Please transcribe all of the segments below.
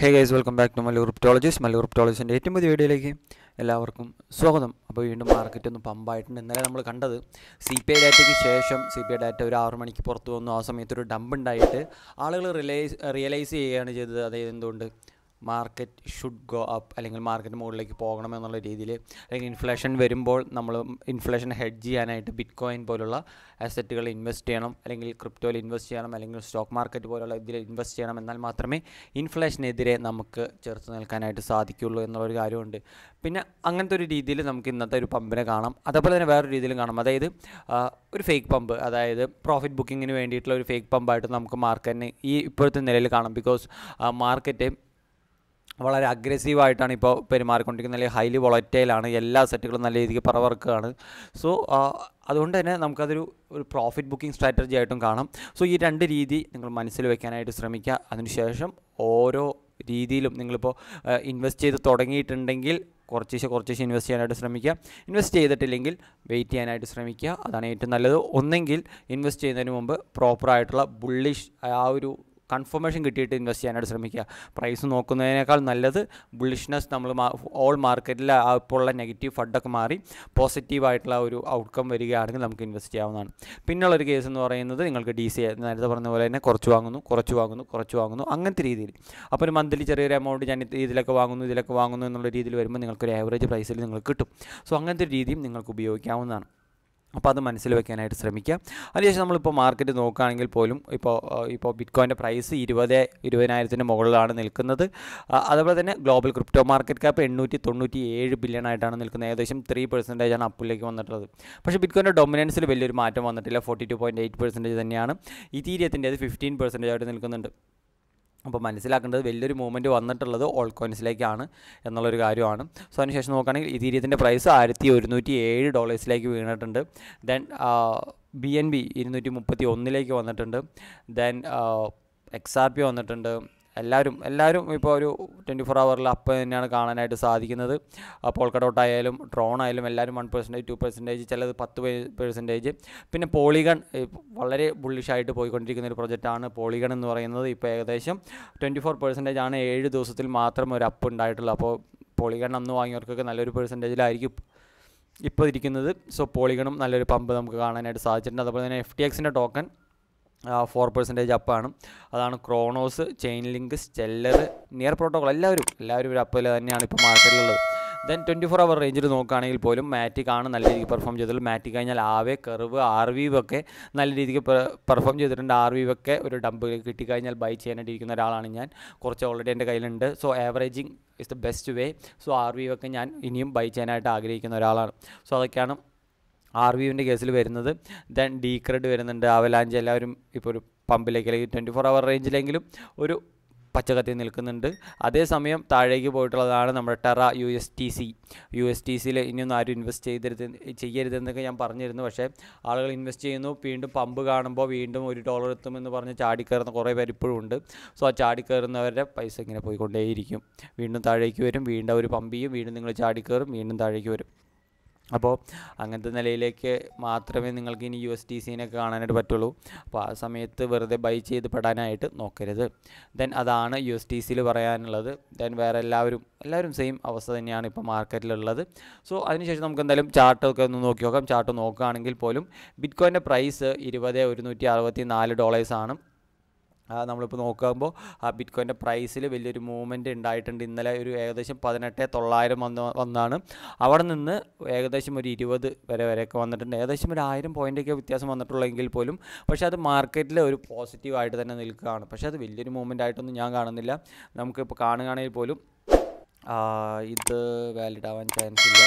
hey guys welcome back to Mallu cryptologist Mallu റിപ്റ്റോളജിസ്റ്റിൻ്റെ ഏറ്റവും പുതിയ വീഡിയോയിലേക്ക് എല്ലാവർക്കും സ്വാഗതം അപ്പോൾ വീണ്ടും മാർക്കറ്റ് ഒന്ന് പമ്പായിട്ടുണ്ട് ഇന്നലെ നമ്മൾ കണ്ടത് സി പി ഐ ഡാറ്റയ്ക്ക് ശേഷം സി പി ഐ ഡാറ്റ ഒരു ആറു മണിക്ക് പുറത്തു വന്നു ആ സമയത്ത് ഒരു ഡംപ് ഉണ്ടായിട്ട് ആളുകൾ റിലൈസ് റിയലൈസ് ചെയ്യുകയാണ് ചെയ്തത് അതായത് എന്തുകൊണ്ട് മാർക്കറ്റ് ഷുഡ് ഗോ അപ്പ് അല്ലെങ്കിൽ മാർക്കറ്റ് മുകളിലേക്ക് പോകണം എന്നുള്ള രീതിയിൽ അല്ലെങ്കിൽ ഇൻഫ്ലേഷൻ വരുമ്പോൾ നമ്മൾ ഇൻഫ്ലേഷൻ ഹെഡ് ചെയ്യാനായിട്ട് ബിറ്റ് കോയിൻ പോലുള്ള അസറ്റുകൾ ഇൻവെസ്റ്റ് ചെയ്യണം അല്ലെങ്കിൽ ക്രിപ്റ്റോയിൽ ഇൻവെസ്റ്റ് ചെയ്യണം അല്ലെങ്കിൽ സ്റ്റോക്ക് മാർക്കറ്റ് പോലുള്ള ഇതിൽ ഇൻവെസ്റ്റ് ചെയ്യണം എന്നാൽ മാത്രമേ ഇൻഫ്ലേഷനെതിരെ നമുക്ക് ചെറുത്ത് നിൽക്കാനായിട്ട് സാധിക്കുകയുള്ളൂ എന്നുള്ളൊരു കാര്യമുണ്ട് പിന്നെ അങ്ങനത്തെ ഒരു രീതിയിൽ നമുക്ക് ഇന്നത്തെ ഒരു പമ്പിനെ കാണാം അതേപോലെ തന്നെ വേറൊരു രീതിയിലും കാണാം അതായത് ആ, ഒരു ഫേക്ക് പമ്പ് അതായത് പ്രോഫിറ്റ് ബുക്കിങ്ങിന് വേണ്ടിയിട്ടുള്ള ഒരു ഫേക്ക് പമ്പായിട്ട് നമുക്ക് മാർക്കറ്റിനെ ഈ ഇപ്പോഴത്തെ നിലയിൽ കാണാം ബിക്കോസ് മാർക്കറ്റ് വളരെ അഗ്രസീവായിട്ടാണ് ഇപ്പോൾ പെരുമാറിക്കൊണ്ടിരിക്കുന്നത് അല്ലെങ്കിൽ ഹൈലി വൊളറ്റൈലാണ് എല്ലാ സെറ്റുകളും നല്ല രീതിക്ക് പറവർക്കുകയാണ് സോ അതുകൊണ്ട് തന്നെ നമുക്കതൊരു ഒരു പ്രോഫിറ്റ് ബുക്കിംഗ് സ്ട്രാറ്റജി ആയിട്ടും കാണാം സോ ഈ രണ്ട് രീതി നിങ്ങൾ മനസ്സിൽ വെക്കാനായിട്ട് ശ്രമിക്കുക അതിനുശേഷം ഓരോ രീതിയിലും നിങ്ങളിപ്പോൾ ഇൻവെസ്റ്റ് ചെയ്ത് തുടങ്ങിയിട്ടുണ്ടെങ്കിൽ കുറച്ചേശ്ശെ കുറച്ചേശ്ശെ ഇൻവെസ്റ്റ് ചെയ്യാനായിട്ട് ശ്രമിക്കുക ഇൻവെസ്റ്റ് ചെയ്തിട്ടില്ലെങ്കിൽ വെയിറ്റ് ചെയ്യാനായിട്ട് ശ്രമിക്കുക അതാണ് ഏറ്റവും നല്ലത് ഒന്നെങ്കിൽ ഇൻവെസ്റ്റ് ചെയ്യുന്നതിന് മുമ്പ് പ്രോപ്പറായിട്ടുള്ള ബുള്ളിഷ് ആ ഒരു കൺഫർമേഷൻ കിട്ടിയിട്ട് ഇൻവെസ്റ്റ് ചെയ്യാനായിട്ട് ശ്രമിക്കുക പ്രൈസ് നോക്കുന്നതിനേക്കാൾ നല്ലത് ബുള്ളിഷ്നെസ് നമ്മൾ ഓൾ മാർക്കറ്റിൽ ഇപ്പോൾ ഉള്ള നെഗറ്റീവ് ഫണ്ടൊക്കെ മാറി പോസിറ്റീവായിട്ടുള്ള ഒരു ഔട്ട്കം വരികയാണെങ്കിൽ നമുക്ക് ഇൻവെസ്റ്റ് ചെയ്യാവുന്നതാണ് പിന്നുള്ളൊരു കേസ് എന്ന് പറയുന്നത് നിങ്ങൾക്ക് ഡി സി നേരത്തെ പറഞ്ഞ പോലെ തന്നെ കുറച്ച് വാങ്ങുന്നു കുറച്ച് വാങ്ങുന്നു കുറച്ച് വാങ്ങുന്നു അങ്ങനത്തെ രീതിയിൽ അപ്പോൾ ഒരു മന്ത്ലി ചെറിയൊരു എമൗണ്ട് ഞാൻ ഇത് ഇതിലൊക്കെ വാങ്ങുന്നു ഇതിലൊക്കെ വാങ്ങുന്നു എന്നുള്ള രീതിയിൽ വരുമ്പോൾ നിങ്ങൾക്കൊരു ആവറേജ് പ്രൈസിൽ നിങ്ങൾക്ക് കിട്ടും സോ അങ്ങനത്തെ ഒരു രീതിയും നിങ്ങൾക്ക് ഉപയോഗിക്കാവുന്നതാണ് അപ്പോൾ അത് മനസ്സിൽ വെക്കാനായിട്ട് ശ്രമിക്കുക അതിനുശേഷം നമ്മളിപ്പോൾ മാർക്കറ്റ് നോക്കുകയാണെങ്കിൽ പോലും ഇപ്പോൾ ആ, ഇപ്പോൾ ബിറ്റ്കോയിൻ്റെ പ്രൈസ് ഇരുപത് ഇരുപതിനായിരത്തിൻ്റെ മുകളിലാണ് നിൽക്കുന്നത് ആ, അതുപോലെ തന്നെ ഗ്ലോബൽ ക്രിപ്റ്റോ മാർക്കറ്റ് ക്യാപ്പ് എണ്ണൂറ്റി തൊണ്ണൂറ്റി ഏഴ് ബില്യൺ ആയിട്ടാണ് നിൽക്കുന്നത് ഏകദേശം ത്രീ പെർസെൻറ്റേജ് ആണ് അപ്പിലേക്ക് വന്നിട്ടുള്ളത് പക്ഷേ ബിറ്റ്കോയിൻ്റെ ഡൊമിനൻസിൽ വലിയൊരു മാറ്റം വന്നിട്ടില്ല forty two point eight percentage തന്നെയാണ് ഇതീരിയത്തിൻ്റെ അത് ഫിഫ്റ്റീൻ പെർസെൻറ്റേജ് ആയിട്ട് നിൽക്കുന്നുണ്ട് അപ്പോൾ മനസ്സിലാക്കേണ്ടത് വലിയൊരു മൂവ്മെൻറ്റ് വന്നിട്ടുള്ളത് ഓൾ കോയിൻസിലേക്കാണ് എന്നുള്ളൊരു കാര്യമാണ് സോ അതിനുശേഷം നോക്കുകയാണെങ്കിൽ ഇതീരിയത്തിൻ്റെ പ്രൈസ് ആയിരത്തി ഒരുന്നൂറ്റി ഏഴ് ഡോളേഴ്സിലേക്ക് വീണിട്ടുണ്ട് ദെൻ ബി എൻ ബി ഇരുന്നൂറ്റി മുപ്പത്തി ഒന്നിലേക്ക് വന്നിട്ടുണ്ട് ദെൻ എക്സ് ആർ പി വന്നിട്ടുണ്ട് എല്ലാവരും എല്ലാവരും ഇപ്പോൾ ഒരു ട്വൻറ്റി ഫോർ അവറിൽ അപ്പ് തന്നെയാണ് കാണാനായിട്ട് സാധിക്കുന്നത് പോൾക്കഡോട്ട് ആയാലും ട്രോൺ ആയാലും എല്ലാവരും വൺ പെർസെൻറ്റേജ് ടു പെർസെൻറ്റേജ് ചിലത് പത്ത് പെർസെൻറ്റേജ് പിന്നെ പോളിഗൺ വളരെ ബുള്ളിഷായിട്ട് പോയിക്കൊണ്ടിരിക്കുന്ന ഒരു പ്രൊജക്റ്റാണ് പോളിഗൺ എന്ന് പറയുന്നത് ഇപ്പോൾ ഏകദേശം ട്വൻറ്റി ഫോർ പെർസെൻറ്റേജ് ആണ് ഏഴ് ദിവസത്തിൽ മാത്രം ഒരു അപ്പ് ഉണ്ടായിട്ടുള്ളൂ അപ്പോൾ പോളിഗൺ അന്ന് വാങ്ങിയവർക്കൊക്കെ നല്ലൊരു പെർസെൻറ്റേജിലായിരിക്കും ഇപ്പോൾ ഇരിക്കുന്നത് സോ പോളിഗണും നല്ലൊരു പമ്പ് നമുക്ക് കാണാനായിട്ട് സാധിച്ചിട്ടുണ്ട് അതുപോലെ തന്നെ എഫ് ടി എക്സിൻ്റെ ടോക്കൺ ഫോർ പെർസെൻറ്റേജ് അപ്പാണ് അതാണ് Cronos Chainlink Stellar Near protocol എല്ലാവരും എല്ലാവരും ഒരു അപ്പിൽ തന്നെയാണ് ഇപ്പോൾ മാർക്കറ്റിലുള്ളത് ദെൻ ട്വൻറ്റി ഫോർ അവർ റേഞ്ചിൽ നോക്കുകയാണെങ്കിൽ പോലും മാറ്റിക് ആണ് നല്ല രീതിക്ക് പെർഫോം ചെയ്തത് മാറ്റിക് കഴിഞ്ഞാൽ ആവേ കർവ് ആർ വീവ് ഒക്കെ നല്ല രീതിക്ക് പെർഫോം ചെയ്തിട്ടുണ്ട് ആർ വീവ് ഒക്കെ ഒരു ഡംപ് കിട്ടിക്കഴിഞ്ഞാൽ ബൈ ചെയ്യാനായിട്ട് ഇരിക്കുന്ന ഒരാളാണ് ഞാൻ കുറച്ച് ഓൾറെഡി എൻ്റെ കയ്യിലുണ്ട് so averaging is the best way so Arweave ഒക്കെ ഞാൻ ഇനിയും ബൈ ചെയ്യാനായിട്ട് ആഗ്രഹിക്കുന്ന ഒരാളാണ് സോ അതൊക്കെയാണ് ആർ വിവിൻ്റെ കേസിൽ വരുന്നത് ദെൻ ഡി ക്രെഡ് വരുന്നുണ്ട് അവലാഞ്ച് എല്ലാവരും ഇപ്പോൾ ഒരു പമ്പിലേക്ക് അല്ലെങ്കിൽ ട്വൻറ്റി ഫോർ അവർ റേഞ്ചിലെങ്കിലും ഒരു പച്ചക്കത്തി നിൽക്കുന്നുണ്ട് അതേസമയം താഴേക്ക് പോയിട്ടുള്ളതാണ് നമ്മുടെ Terra U S T C U S T സിയിൽ ഇനിയൊന്നും ആരും ഇൻവെസ്റ്റ് ചെയ്തരുത് ചെയ്യരുതെന്നൊക്കെ ഞാൻ പറഞ്ഞിരുന്നു പക്ഷേ ആളുകൾ ഇൻവെസ്റ്റ് ചെയ്യുന്നു വീണ്ടും പമ്പ് കാണുമ്പോൾ വീണ്ടും ഒരു ഡോളർ എത്തുമെന്ന് പറഞ്ഞ് ചാടിക്കയറുന്ന കുറേ പേര് ഇപ്പോഴും ഉണ്ട് സോ ആ ചാടിക്കയറുന്നവരുടെ പൈസ ഇങ്ങനെ പോയിക്കൊണ്ടേയിരിക്കും വീണ്ടും താഴേക്ക് വരും വീണ്ടും ഒരു പമ്പ് ചെയ്യും വീണ്ടും നിങ്ങൾ ചാടിക്കയറും വീണ്ടും താഴേക്ക് വരും അപ്പോൾ അങ്ങനത്തെ നിലയിലേക്ക് മാത്രമേ നിങ്ങൾക്ക് ഇനി യു എസ് ടി സിനൊക്കെ കാണാനായിട്ട് പറ്റുള്ളൂ അപ്പോൾ ആ സമയത്ത് വെറുതെ ബൈ ചെയ്ത് പെടാനായിട്ട് നോക്കരുത് ദെൻ അതാണ് യു എസ് ടി സിയിൽ പറയാനുള്ളത് ദെൻ വേറെ എല്ലാവരും എല്ലാവരും സെയിം അവസ്ഥ തന്നെയാണ് ഇപ്പോൾ മാർക്കറ്റിലുള്ളത് സോ അതിനുശേഷം നമുക്ക് എന്തായാലും ചാർട്ടൊക്കെ ഒന്ന് നോക്കി നോക്കാം ചാർട്ട് നോക്കുകയാണെങ്കിൽ പോലും ബിറ്റ് കോയിൻ്റെ പ്രൈസ് ഇരുപത് ഒരുന്നൂറ്റി അറുപത്തി നാല് ഡോളേഴ്സാണ് ആ, നമ്മളിപ്പോൾ നോക്കുമ്പോൾ ആ ബിറ്റ് കോയിൻ്റെ പ്രൈസിൽ വലിയൊരു മൂവ്മെൻറ്റ് ഉണ്ടായിട്ടുണ്ട് ഇന്നലെ ഒരു ഏകദേശം പതിനെട്ട് തൊള്ളായിരം വന്ന് വന്നാണ് അവിടെ നിന്ന് ഏകദേശം ഒരു ഇരുപത് വരെ വരെയൊക്കെ വന്നിട്ടുണ്ട് ഏകദേശം ഒരു ആയിരം പോയിൻ്റൊക്കെ വ്യത്യാസം വന്നിട്ടുള്ളെങ്കിൽ പോലും പക്ഷേ അത് മാർക്കറ്റിൽ ഒരു പോസിറ്റീവായിട്ട് തന്നെ നിൽക്കുകയാണ് പക്ഷേ അത് വലിയൊരു മൂവ്മെൻ്റ് ആയിട്ടൊന്നും ഞാൻ കാണുന്നില്ല നമുക്കിപ്പോൾ കാണുകയാണെങ്കിൽ പോലും ആ, ഇത് വാലിഡ് ആവാൻ ചാൻസ് ഇല്ല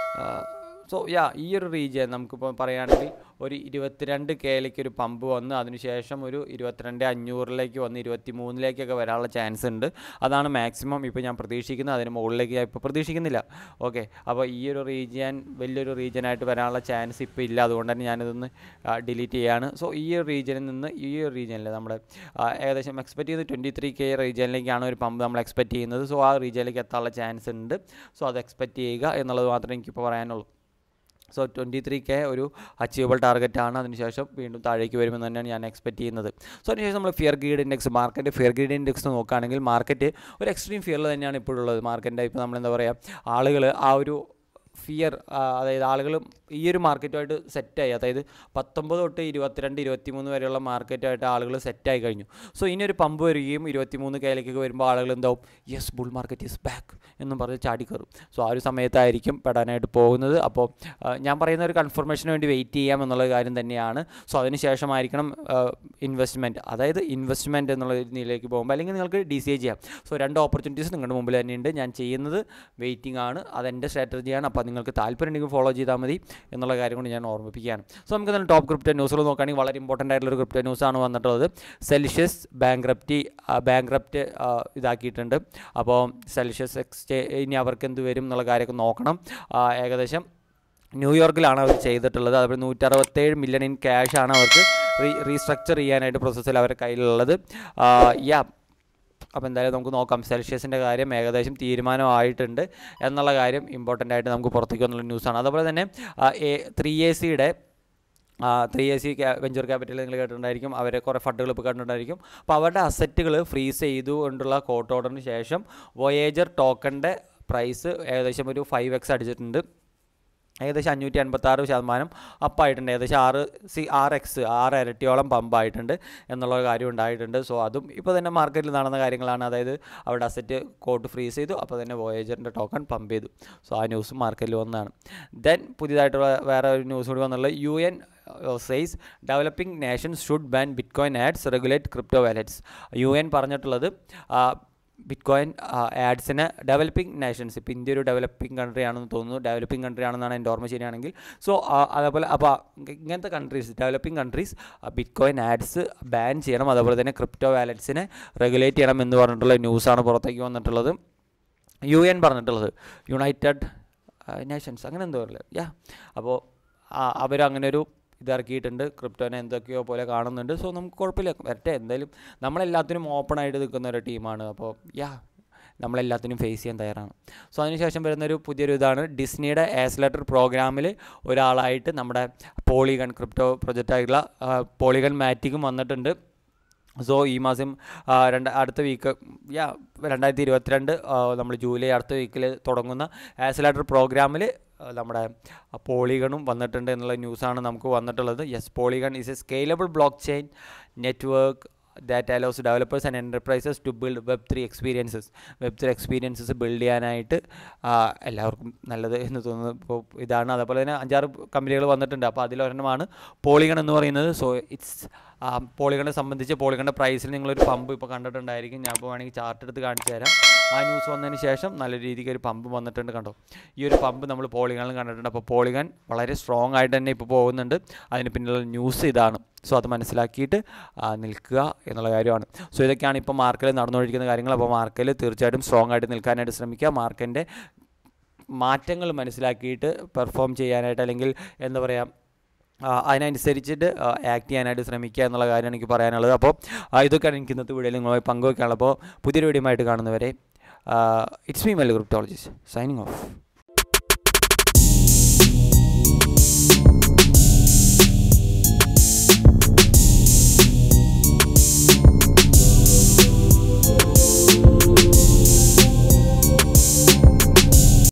സോ യാ ഈ ഒരു റീജിയൻ നമുക്കിപ്പോൾ പറയുകയാണെങ്കിൽ ഒരു ഇരുപത്തിരണ്ട് കെയിലേക്ക് ഒരു പമ്പ് വന്ന് അതിനുശേഷം ഒരു ഇരുപത്തിരണ്ട് അഞ്ഞൂറിലേക്ക് വന്ന് ഇരുപത്തി മൂന്നിലേക്കൊക്കെ വരാനുള്ള ചാൻസ് ഉണ്ട് അതാണ് മാക്സിമം ഇപ്പോൾ ഞാൻ പ്രതീക്ഷിക്കുന്നത് അതിന് മുകളിലേക്ക് ഞാൻ ഇപ്പോൾ പ്രതീക്ഷിക്കുന്നില്ല ഓക്കെ അപ്പോൾ ഈ ഒരു റീജിയൻ വലിയൊരു റീജിയനായിട്ട് വരാനുള്ള ചാൻസ് ഇപ്പോൾ ഇല്ല അതുകൊണ്ട് തന്നെ ഞാനിതൊന്ന് ഡിലീറ്റ് ചെയ്യാണ് സോ ഈ ഒരു റീജിയനിൽ നിന്ന് ഈ ഒരു റീജിയനിൽ നമ്മുടെ ആ, ഏകദേശം എക്സ്പെക്ട് ചെയ്യുന്നത് ട്വൻറ്റി ത്രീ കെ റീജിയനിലേക്കാണ് ഒരു പമ്പ് നമ്മൾ എക്സ്പെക്ട് ചെയ്യുന്നത് സോ ആ റീജിയനിലേക്ക് എത്താനുള്ള ചാൻസ് ഉണ്ട് സോ അത് എക്സ്പെക്ട് ചെയ്യുക എന്നുള്ളത് മാത്രമേ എനിക്കിപ്പോൾ പറയാനുള്ളൂ സോ ട്വൻറ്റി ത്രീ കെ ഒരു അച്ചീവബിൾ ടാർഗറ്റാണ് അതിനുശേഷം വീണ്ടും താഴേക്ക് വരുമെന്ന് തന്നെയാണ് ഞാൻ എക്സ്പെക്ട് ചെയ്യുന്നത് സോ അതിനുശേഷം നമ്മൾ fear greed index market fear greed index നോക്കുകയാണെങ്കിൽ മാർക്കറ്റ് ഒരു എക്സ്ട്രീം ഫിയറിൽ തന്നെയാണ് ഇപ്പോഴുള്ളത് മാർക്കറ്റിൻ്റെ ഇപ്പോൾ നമ്മൾ എന്താ പറയുക ആളുകൾ ആ ഒരു ഫിയർ അതായത് ആളുകൾ ഈ ഒരു മാർക്കറ്റുമായിട്ട് സെറ്റായി അതായത് പത്തൊമ്പത് തൊട്ട് ഇരുപത്തിരണ്ട് ഇരുപത്തിമൂന്ന് വരെയുള്ള മാർക്കറ്റുമായിട്ട് ആളുകൾ സെറ്റായി കഴിഞ്ഞു സോ ഇനി ഒരു പമ്പ് വരികയും ഇരുപത്തിമൂന്ന് കയ്യിലേക്കൊക്കെ വരുമ്പോൾ ആളുകൾ എന്താവും yes bull market is back എന്നും പറഞ്ഞ് ചാടിക്കയറും സോ ആ ഒരു സമയത്തായിരിക്കും പെടാനായിട്ട് പോകുന്നത് അപ്പോൾ ആ, ഞാൻ പറയുന്ന ഒരു കൺഫർമേഷന് വേണ്ടി വെയിറ്റ് ചെയ്യാം എന്നുള്ള കാര്യം തന്നെയാണ് സോ അതിന് ശേഷമായിരിക്കണം ഇൻവെസ്റ്റ്മെൻറ്റ് അതായത് ഇൻവെസ്റ്റ്മെൻറ്റ് എന്നുള്ള ഒരു നിലയിലേക്ക് പോകുമ്പോൾ അല്ലെങ്കിൽ നിങ്ങൾക്ക് ഡി സി എ ചെയ്യാം സോ രണ്ട് ഓപ്പർച്യൂണിറ്റീസ് നിങ്ങളുടെ മുമ്പിൽ തന്നെയുണ്ട് ഞാൻ ചെയ്യുന്നത് വെയിറ്റിംഗ് ആണ് അതെൻ്റെ സ്ട്രാറ്റജിയാണ് അപ്പോൾ നിങ്ങൾക്ക് താല്പര്യമുണ്ടെങ്കിൽ ഫോളോ ചെയ്താൽ മതി എന്നുള്ള കാര്യം കൊണ്ട് ഞാൻ ഓർമ്മിപ്പിക്കുകയാണ് സോ നമുക്ക് തന്നെ ടോപ്പ് ക്രിപ്റ്റോ ന്യൂസുകൾ നോക്കുകയാണെങ്കിൽ വളരെ ഇമ്പോർട്ടൻ്റ് ആയിട്ടുള്ള ഒരു ക്രിപ്റ്റോ ന്യൂസാണ് വന്നിട്ടുള്ളത് സെൽഷ്യസ് ബാങ്ക്രപ്റ്റി ബാങ്ക്രപ്റ്റ് ഇതാക്കിയിട്ടുണ്ട് അപ്പോൾ സെൽഷ്യസ് എക്സ്ചേ ഇനി അവർക്ക് എന്ത് വരും എന്നുള്ള കാര്യമൊക്കെ നോക്കണം ആ, ഏകദേശം ന്യൂയോർക്കിലാണ് അവർ ചെയ്തിട്ടുള്ളത് അതുപോലെ നൂറ്ററുപത്തേഴ് മില്യൺ ഇൻ ക്യാഷാണ് അവർക്ക് റീ റീസ്ട്രക്ചർ ചെയ്യാനായിട്ട് പ്രോസസ്സിൽ അവരുടെ കയ്യിലുള്ളത് യാ അപ്പോൾ എന്തായാലും നമുക്ക് നോക്കാം സെൽഷ്യസിൻ്റെ കാര്യം ഏകദേശം തീരുമാനമായിട്ടുണ്ട് എന്നുള്ള കാര്യം ഇമ്പോർട്ടൻ്റ് ആയിട്ട് നമുക്ക് പുറത്തേക്ക് വന്നുള്ള ന്യൂസാണ് അതുപോലെ തന്നെ ത്രീ എ സിയുടെ three A C venture capital നിങ്ങൾ കേട്ടിട്ടുണ്ടായിരിക്കും അവരെ കുറേ ഫണ്ടുകൾ ഇപ്പോൾ കണ്ടിട്ടുണ്ടായിരിക്കും അപ്പോൾ അവരുടെ അസറ്റുകൾ ഫ്രീസ് ചെയ്തു കൊണ്ടുള്ള കോർട്ട് ഓർഡറിന് ശേഷം വോയേജർ ടോക്കണിൻ്റെ പ്രൈസ് ഏകദേശം ഒരു ഫൈവ് എക്സ് അടിച്ചിട്ടുണ്ട് ഏകദേശം അഞ്ഞൂറ്റി അൻപത്താറ് ശതമാനം അപ്പായിട്ടുണ്ട് ഏകദേശം ആറ് സി ആറ് എക്സ് ആറ് ഇരട്ടിയോളം പമ്പായിട്ടുണ്ട് എന്നുള്ള കാര്യം ഉണ്ടായിട്ടുണ്ട് സോ അതും ഇപ്പോൾ തന്നെ മാർക്കറ്റിൽ നടന്ന കാര്യങ്ങളാണ് അതായത് അവിടെ അസറ്റ് കോട്ട് ഫ്രീസ് ചെയ്തു അപ്പോൾ തന്നെ വോയേജറിൻ്റെ ടോക്കൺ പമ്പ് ചെയ്തു സോ ആ ന്യൂസ് മാർക്കറ്റിൽ വന്നതാണ് ദെൻ പുതിയതായിട്ടുള്ള വേറെ ഒരു ന്യൂസ് കൂടി വന്നുള്ളത് U N says developing nations should ban bitcoin ads regulate crypto wallets U N പറഞ്ഞിട്ടുള്ളത് ബിറ്റ് കോയിൻ ആഡ്സിന് ഡെവലപ്പിംഗ് നേഷൻസ് ഇപ്പോൾ ഇന്ത്യ ഒരു ഡെവലപ്പിംഗ് കൺട്രി ആണെന്ന് തോന്നുന്നു ഡെവലപ്പിംഗ് കൺട്രി ആണെന്നാണ് എൻ്റെ ഓർമ്മ ശരിയാണെങ്കിൽ സോ അതേപോലെ അപ്പോൾ ഇങ്ങനത്തെ countries developing countries bitcoin ads ban ചെയ്യണം അതുപോലെ തന്നെ ക്രിപ്റ്റോ വാലറ്റ്സിനെ റെഗുലേറ്റ് ചെയ്യണം എന്ന് പറഞ്ഞിട്ടുള്ള ന്യൂസാണ് പുറത്തേക്ക് വന്നിട്ടുള്ളത് യു എൻ പറഞ്ഞിട്ടുള്ളത് യുണൈറ്റഡ് നേഷൻസ് അങ്ങനെ എന്തോ അല്ലേ യാ അപ്പോൾ അവരങ്ങനെ ഒരു ഇതിറക്കിയിട്ടുണ്ട് ക്രിപ്റ്റോനെ എന്തൊക്കെയോ പോലെ കാണുന്നുണ്ട് സോ നമുക്ക് കുഴപ്പമില്ല വരട്ടെ എന്തായാലും നമ്മളെല്ലാത്തിനും ഓപ്പൺ ആയിട്ട് നിൽക്കുന്ന ഒരു ടീമാണ് അപ്പോൾ യാ നമ്മളെല്ലാത്തിനും ഫേസ് ചെയ്യാൻ തയ്യാറാണ് സോ അതിനുശേഷം വരുന്നൊരു പുതിയൊരു ഇതാണ് ഡിസ്നിയുടെ ആസ്ലെറ്റർ പ്രോഗ്രാമിൽ ഒരാളായിട്ട് നമ്മുടെ പോളിഗൺ ക്രിപ്റ്റോ പ്രൊജക്റ്റായിട്ടുള്ള പോളിഗൺ മാറ്റിക്കും വന്നിട്ടുണ്ട് സോ ഈ മാസം ആ, രണ്ട് അടുത്ത വീക്ക് യാ രണ്ടായിരത്തി ഇരുപത്തിരണ്ട് നമ്മൾ ജൂലൈ അടുത്ത വീക്കിൽ തുടങ്ങുന്ന ആസിലേറ്റർ പ്രോഗ്രാമിൽ നമ്മുടെ പോളിഗണും വന്നിട്ടുണ്ട് എന്നുള്ള ന്യൂസാണ് നമുക്ക് വന്നിട്ടുള്ളത് yes Polygon is a scalable blockchain network that allows developers and enterprises to build web three experiences web three experiences build ചെയ്യാനായിട്ട് ആ, എല്ലാവർക്കും നല്ലത് എന്ന് തോന്നുന്നു ഇപ്പോൾ ഇതാണ് അതേപോലെ തന്നെ അഞ്ചാറ് കമ്പനികൾ വന്നിട്ടുണ്ട് അപ്പോൾ അതിലൊരെണ്ണമാണ് പോളിഗൺ എന്ന് പറയുന്നത് സോ ഇറ്റ്സ് പോളിഗണെ സംബന്ധിച്ച് പോളിഗണിൻ്റെ പ്രൈസിൽ നിങ്ങളൊരു പമ്പ് ഇപ്പോൾ കണ്ടിട്ടുണ്ടായിരിക്കും ഞാൻ ഇപ്പോൾ വേണമെങ്കിൽ ചാർട്ട് എടുത്ത് കാണിച്ചു തരാം ആ ന്യൂസ് വന്നതിന് ശേഷം നല്ല രീതിക്ക് ഒരു പമ്പ് വന്നിട്ടുണ്ട് കണ്ടോ ഈ ഒരു പമ്പ് നമ്മൾ പോളിഗണിൽ കണ്ടിട്ടുണ്ട് അപ്പോൾ പോളിഗൺ വളരെ സ്ട്രോങ് ആയിട്ട് തന്നെ ഇപ്പോൾ പോകുന്നുണ്ട് അതിന് പിന്നിലുള്ള ന്യൂസ് ഇതാണ് സോ അത് മനസ്സിലാക്കിയിട്ട് ആ, നിൽക്കുക എന്നുള്ള കാര്യമാണ് സോ ഇതൊക്കെയാണ് ഇപ്പോൾ മാർക്കറ്റിൽ നടന്നുകൊണ്ടിരിക്കുന്ന കാര്യങ്ങൾ അപ്പോൾ മാർക്കറ്റിൽ തീർച്ചയായിട്ടും സ്ട്രോങ് ആയിട്ട് നിൽക്കാനായിട്ട് ശ്രമിക്കുക മാർക്കറ്റിൻ്റെ മാറ്റങ്ങൾ മനസ്സിലാക്കിയിട്ട് പെർഫോം ചെയ്യാനായിട്ട് അല്ലെങ്കിൽ എന്താ പറയുക ആ, അതിനനുസരിച്ചിട്ട് ആക്ട് ചെയ്യാനായിട്ട് ശ്രമിക്കുക എന്നുള്ള കാര്യമാണ് എനിക്ക് പറയാനുള്ളത് അപ്പോൾ ആ, ഇതൊക്കെയാണ് എനിക്ക് ഇന്നത്തെ വീഡിയോയിൽ നിങ്ങളുമായി പങ്കുവയ്ക്കാനുള്ളത് അപ്പോൾ പുതിയൊരു വീഡിയോ ആയിട്ട് കാണുന്നവരെ it's me Mallu cryptologist signing of